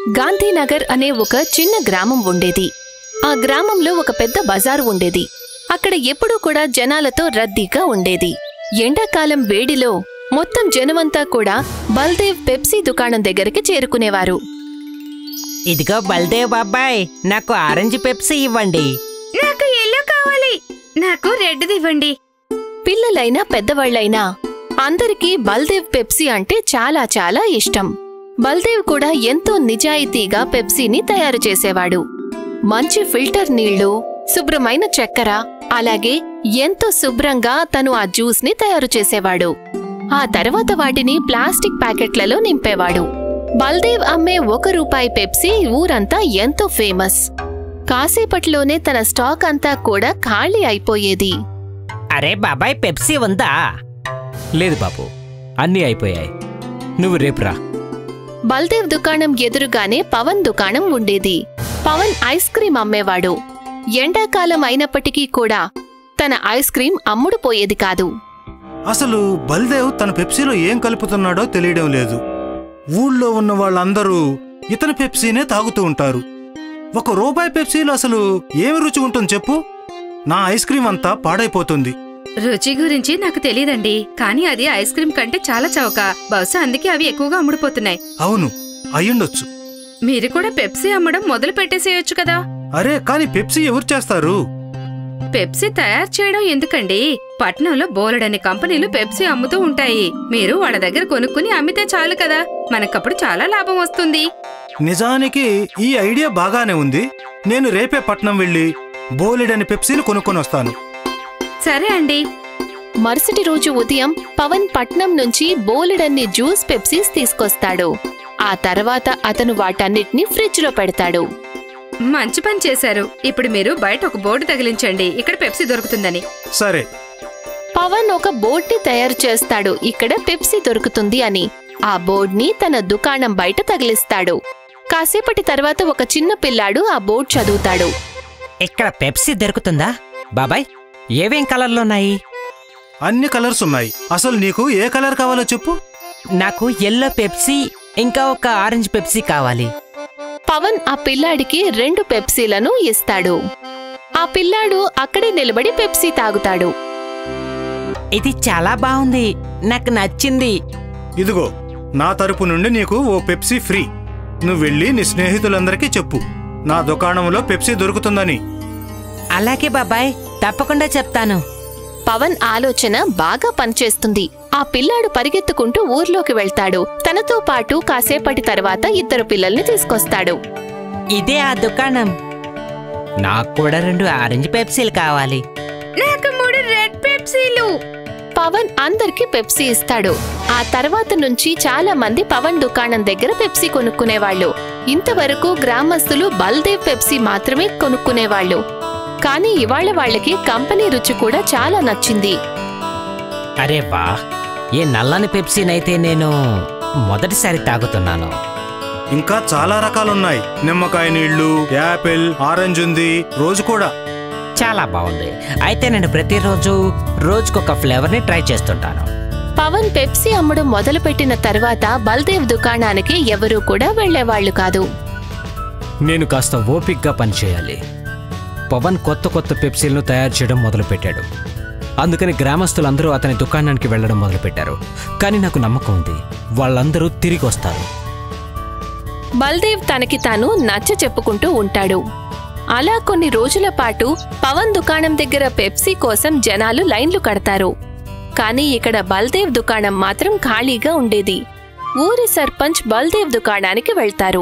గాంధీనగర్ అనే ఒక చిన్న గ్రామం ఉండేది ఆ గ్రామంలో ఒక పెద్ద బజారు ఉండేది అక్కడ ఎప్పుడూ కూడా జనాలతో రద్దీగా ఉండేది ఎండాకాలం వేడిలో మొత్తం జనమంతా కూడా బల్దేవ్ పెప్సీ దుకాణం దగ్గరికి చేరుకునేవారు ఇదిగో బల్దేవ్ బాబాయ్ నాకు ఆరెంజ్ పెప్సీ ఇవ్వండి నాకు ఎల్లో కావాలి నాకు రెడ్ది ఇవ్వండి పిల్లలైనా పెద్దవాళ్లైనా అందరికీ బల్దేవ్ పెప్సీ అంటే చాలా చాలా ఇష్టం బల్దేవ్ కూడా ఎంతో నిజాయితీగా పెప్సీని తయారు చేసేవాడు మంచి ఫిల్టర్ నీళ్లు శుభ్రమైన చక్కెర అలాగే ఎంతో శుభ్రంగా తను ఆ జ్యూస్ ని తయారు చేసేవాడు ఆ తర్వాత వాటిని ప్లాస్టిక్ ప్యాకెట్లలో నింపేవాడు బల్దేవ్ అమ్మే ఒక రూపాయి పెప్సీ ఊరంతా ఎంతో ఫేమస్ కాసేపట్లోనే తన స్టాక్ అంతా కూడా ఖాళీ అయిపోయేది అరే బాబాయ్ పెప్సీ ఉందా లేదు బాబు అన్నీ అయిపోయాయి నువ్వు రేపు రా బల్దేవ్ దుకాణం ఎదురుగానే పవన్ దుకాణం ఉండేది పవన్ ఐస్ క్రీం అమ్మేవాడు ఎండాకాలం అయినప్పటికీ కూడా తన ఐస్ క్రీం అమ్ముడు పోయేది కాదు అసలు బల్దేవ్ తన పెప్సీలో ఏం కలుపుతున్నాడో తెలియడం లేదు ఊళ్ళో ఉన్న వాళ్ళందరూ ఇతని పెప్సీనే తాగుతూ ఉంటారు ఒక రూపాయి పెప్సీలో అసలు ఏమి రుచి ఉంటుంది చెప్పు నా ఐస్ క్రీం అంతా పాడైపోతుంది రుచి గురించి నాకు తెలియదండి కానీ అది ఐస్ క్రీం కంటే చాలా చౌక బహుశా అందుకే అవి ఎక్కువగా అమ్ముడుపోతున్నాయి అవును అయ్యుండొచ్చు మీరు కూడా పెప్సీ అమ్మడం మొదలు పెట్టేసేయొచ్చు కదా అరే కాని పెప్సీ ఎవరు చేస్తారు పెప్సీ తయారు చేయడం ఎందుకండి పట్నంలో బోలెడన్ని కంపెనీలు పెప్సీ అమ్ముతూ ఉంటాయి మీరు వాళ్ళ దగ్గర కొనుక్కుని అమ్మితే చాలు కదా మనకప్పుడు చాలా లాభం వస్తుంది నిజానికి ఈ ఐడియా బాగానే ఉంది నేను రేపే పట్నం వెళ్ళి బోలెడని పెప్సీలు కొనుక్కొని వస్తాను సరే అండి మరుసటి రోజు ఉదయం పవన్ పట్నం నుంచి బోలెడన్ని జ్యూస్ పెప్సీస్ తీసుకొస్తాడు ఆ తర్వాత అతను వాటన్నిటిని ఫ్రిడ్జ్లో పెడతాడు మంచి పని చేశారు ఇప్పుడు మీరు బయట ఒక బోర్డు తగిలించండి ఇక్కడ పెప్సీ దొరుకుతుందని సరే పవన్ ఒక బోర్డ్ని తయారు చేస్తాడు ఇక్కడ పెప్సీ దొరుకుతుంది అని ఆ బోర్డ్ని తన దుకాణం బయట తగిలిస్తాడు కాసేపటి తర్వాత ఒక చిన్న పిల్లాడు ఆ బోర్డ్ చదువుతాడు ఇక్కడ పెప్సీ దొరుకుతుందా బాబాయ్ ఏవేం కలర్లున్నాయి అన్ని కలర్స్ ఉన్నాయి అసలు నీకు ఏ కలర్ కావాలో చెప్పు నాకు ఎల్లో పెప్సీ ఇంకా ఒక ఆరెంజ్ పెప్సీ కావాలి పవన్ ఆ పిల్లాడికి రెండు పెప్సీలను ఇస్తాడు ఆ పిల్లాడు అక్కడే నిలబడి పెప్సీ తాగుతాడు ఇది చాలా బాగుంది నాకు నచ్చింది ఇదిగో నా తరపు నుండి నీకు ఓ పెప్సీ ఫ్రీ నువ్వు వెళ్ళి నీ స్నేహితులందరికీ చెప్పు నా దుకాణంలో పెప్సీ దొరుకుతుందని అలాగే బాబాయ్ తప్పకుండా చెప్తాను పవన్ ఆలోచన బాగా పనిచేస్తుంది ఆ పిల్లాడు పరిగెత్తుకుంటూ ఊర్లోకి వెళ్తాడు తనతో పాటు కాసేపటి తర్వాత ఇద్దరు పిల్లల్ని తీసుకొస్తాడు ఇదే ఆ దుకాణం నాకు కూడా రెండు ఆరెంజ్ పెప్సీలు కావాలి నాకు మూడు రెడ్ పెప్సీలు పవన్ అందరికి పెప్సీ ఇస్తాడు ఆ తర్వాత నుంచి చాలా మంది పవన్ దుకాణం దగ్గర పెప్సీ కొనుక్కునేవాళ్ళు ఇంతవరకు గ్రామస్తులు బల్దేవ్ పెప్సీ మాత్రమే కొనుక్కునేవాళ్ళు కానీ ఇవాళ వాళ్ళకి కంపెనీ రుచి కూడా చాలా నచ్చింది అరే వా ఈ నల్లని పెప్సీనైతే నేను మొదటిసారి తాగుతున్నాను ఇంకా చాలా రకాలున్నాయి నిమ్మకాయ నీళ్లు యాపిల్ ఆరెంజ్ ఉంది రోజు కూడా చాలా బాగుంది అయితే నేను ప్రతిరోజు రోజుకొక ఫ్లేవర్ని ట్రై చేస్తుంటాను పవన్ పెప్సీ అమ్మడం మొదలుపెట్టిన తర్వాత బల్దేవ్ దుకాణానికి ఎవరూ కూడా వెళ్లేవాళ్లు కాదు నేను కాస్త ఓపిక్గా పనిచేయాలి పవన్ కొత్త కొత్త పెప్సీలను తయారు చేయడం మొదలుపెట్టాడు అందుకని గ్రామస్తులందరూ అతని దుకాణానికి వెళ్ళడం మొదలుపెట్టారు కానీ నాకు నమ్మకం ఉంది వాళ్ళందరూ తిరిగి వస్తారు బల్దేవ్ తనకి తాను నచ్చ చెప్పుకుంటూ ఉంటాడు అలా కొన్ని రోజుల పాటు పవన్ దుకాణం దగ్గర పెప్సీ కోసం జనాలు లైన్లు కడతారు కానీ ఇక్కడ బల్దేవ్ దుకాణం మాత్రం ఖాళీగా ఉండేది ఊరి సర్పంచ్ బల్దేవ్ దుకాణానికి వెళ్తారు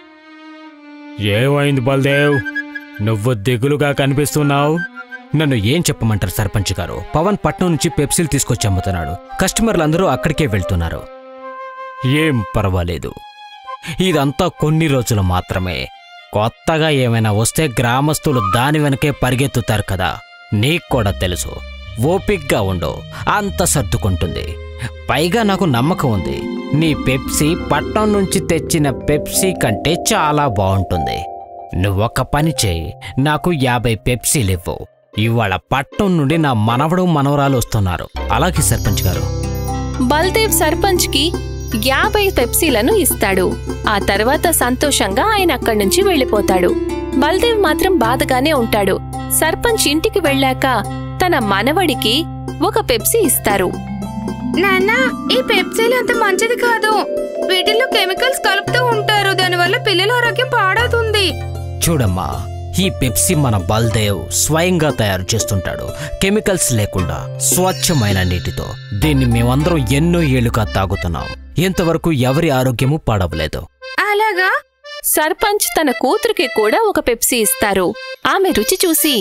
ఏమైంది బల్దేవ్ నువ్వు దిగులుగా కనిపిస్తున్నావు నన్ను ఏం చెప్పమంటారు సర్పంచ్ గారు పవన్ పట్నం నుంచి పెప్సీలు తీసుకొచ్చి అమ్ముతున్నాడు కస్టమర్లందరూ అక్కడికే వెళ్తున్నారు ఏం పర్వాలేదు ఇదంతా కొన్ని రోజులు మాత్రమే కొత్తగా ఏమైనా వస్తే గ్రామస్తులు దాని వెనకే పరిగెత్తుతారు కదా నీకు కూడా తెలుసు ఓపిగ్గా ఉండు అంత సర్దుకుంటుంది పైగా నాకు నమ్మకం ఉంది నీ పెప్సీ పట్నం నుంచి తెచ్చిన పెప్సీ కంటే చాలా బాగుంటుంది నువ్వొక పని చేయి నాకు యాభై పెప్సీలు ఇవ్వు ఇవాళ పట్నం నుండి నా మనవడు మనవరాలు వస్తున్నారు అలాగే సర్పంచ్ గారు బల్దేవ్ సర్పంచ్ కి యాభై పెప్సీలను ఇస్తాడు ఆ తర్వాత సంతోషంగా ఆయన అక్కడి నుంచి వెళ్ళిపోతాడు బల్దేవ్ మాత్రం బాధగానే ఉంటాడు సర్పంచ్ ఇంటికి వెళ్ళాక తన మనవడికి ఒక పెప్సీ ఇస్తారు నాన్న ఈ పెప్సీలు అంత మంచిది కాదు వీటిల్లో కెమికల్స్ కలుపుతూ ఉంటారు దానివల్ల పిల్లల ఆరోగ్యం పాడవుతుంది చూడమ్మా ఈ పెప్సీ మన బల్దేవ్ స్వయంగా తయారు చేస్తుంటాడు కెమికల్స్ లేకుండా స్వచ్ఛమైన నీటితో దీన్ని మేమందరం ఎన్నో ఏళ్లుగా తాగుతున్నాం ఇంతవరకు ఎవరి ఆరోగ్యము పాడవలేదు అలాగా సర్పంచ్ తన కూతురికి కూడా ఒక పెప్సీ ఇస్తారు ఆమె రుచి చూసి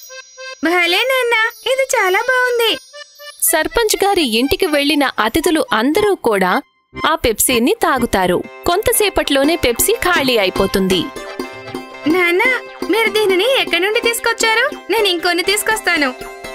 భలే నాన్న ఇది చాలా బాగుంది సర్పంచ్ గారి ఇంటికి వెళ్లిన అతిథులు అందరూ కూడా ఆ పెప్సీని తాగుతారు కొంతసేపట్లోనే పెప్సీ ఖాళీ అయిపోతుంది నాన్న మీరు దీనిని ఎక్కడి నుండి తీసుకొచ్చారు నేను ఇంకొన్ని తీసుకొస్తాను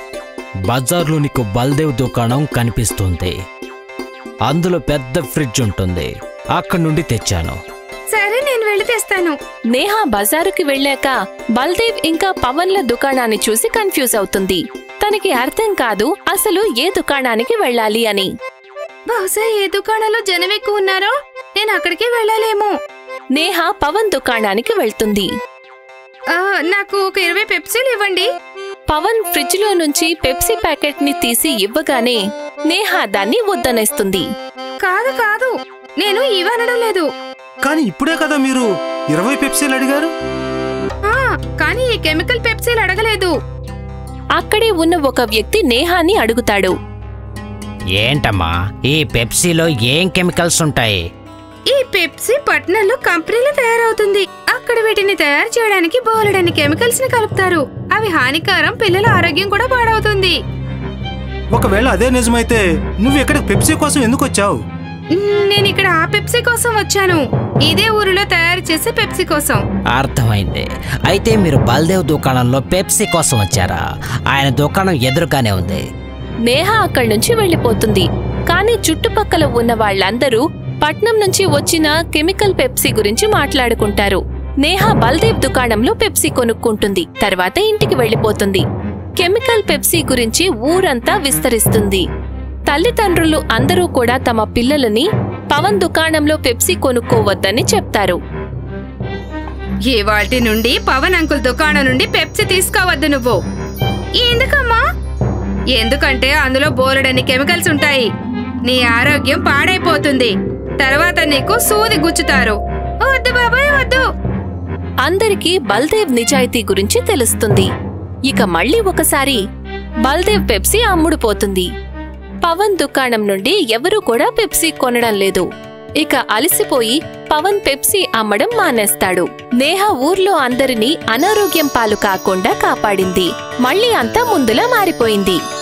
బజార్లో నీకు బల్దేవ్ దుకాణం కనిపిస్తుంది అందులో పెద్ద ఫ్రిడ్జ్ ఉంటుంది అక్కడి నుండి తెచ్చాను సరే నేను వెళ్ళి తెస్తాను నేహా బజారుకి వెళ్ళాక బల్దేవ్ ఇంకా పవన్ల దుకాణాన్ని చూసి కన్ఫ్యూజ్ అవుతుంది తనకి అర్థం కాదు అసలు ఏ దుకాణానికి వెళ్ళాలి అని బహుశా ఏ దుకాణంలో జనం ఎక్కువ ఉన్నారో నేను అక్కడికి వెళ్ళాలేమో నేహా పవన్ దుకాణానికి వెళ్తుంది ఆ, నాకు ఒక ఇరవై పెప్సీలు ఇవ్వండి పవన్ ఫ్రిడ్జ్ లో నుంచి పెప్సీ ప్యాకెట్ ని తీసి ఇవ్వగానే నేహా దాన్ని వద్దనేస్తుంది కాదు కాదు నేను ఇవనడం లేదు కానీ ఇప్పుడే కదా మీరు ఇరవై పెప్సీలు అడిగారు ఆ, కానీ ఈ కెమికల్ పెప్సీలు అడగలేదు అక్కడే ఉన్న ఒక వ్యక్తి నేహాని అడుగుతాడు ఏంటమ్మా ఈ పెప్సీలో ఏం కెమికల్స్ ఉంటాయి ఈ పెప్సీ పట్నంలో కంపెనీలో తయారవుతుంది అక్కడ వీటిని తయారు చేయడానికి బోలెడన్ని కెమికల్స్ ని కలుపుతారు అవి హానికరం పిల్లల ఆరోగ్యం కూడా పాడవుతుంది ఒకవేళ అదే నిజమైతే నువ్వు ఇక్కడికి పెప్సీ కోసం ఎందుకు వచ్చావు మ్, నేను ఇక్కడ ఆ పెప్సీ కోసం వచ్చాను ఇదే ఊరిలో తయారు చేసే పెప్సీ కోసం అర్థమైంది అయితే మీరు బల్దేవ్ దుకాణంలో పెప్సీ కోసం వచ్చారా ఆయన దుకాణం ఎదురుగానే ఉంది నేహా అక్కడి నుంచి వెళ్ళిపోతుంది కానీ చుట్టుపక్కల ఉన్న వాళ్ళందరూ పట్నం నుంచి వచ్చిన కెమికల్ పెప్సీ గురించి మాట్లాడుకుంటారు నేహా బల్దేవ్ దుకాణంలో పెప్సీ కొనుక్కుంటుంది తర్వాత ఇంటికి వెళ్ళిపోతుంది కెమికల్ పెప్సీ గురించి ఊరంతా విస్తరిస్తుంది తల్లిదండ్రులు అందరూ కూడా తమ పిల్లలని పవన్ దుకాణంలో పెప్సీ కొనుక్కోవద్దని చెప్తారు ఇవాల్టి నుండి పవన్ అంకుల్ దుకాణం నుండి పెప్సీ తీసుకోవద్దు నువ్వు ఎందుకమ్మా ఎందుకంటే అందులో బోలెడన్ని కెమికల్స్ ఉంటాయి నీ ఆరోగ్యం పాడైపోతుంది తర్వాత నీకు సూది గుచ్చుతారు వద్దు బాబాయ్ వద్దు అందరికీ బల్దేవ్ నిజాయితీ గురించి తెలుస్తుంది ఇక మళ్ళీ ఒకసారి బల్దేవ్ పెప్సీ అమ్ముడుపోతుంది పవన్ దుకాణం నుండి ఎవరూ కూడా పెప్సీ కొనడం లేదు ఇక అలసిపోయి పవన్ పెప్సీ అమ్మడం మానేస్తాడు నేహ ఊర్లో అందరినీ అనారోగ్యం పాలు కాకుండా కాపాడింది మళ్ళీ అంతా ముందులా మారిపోయింది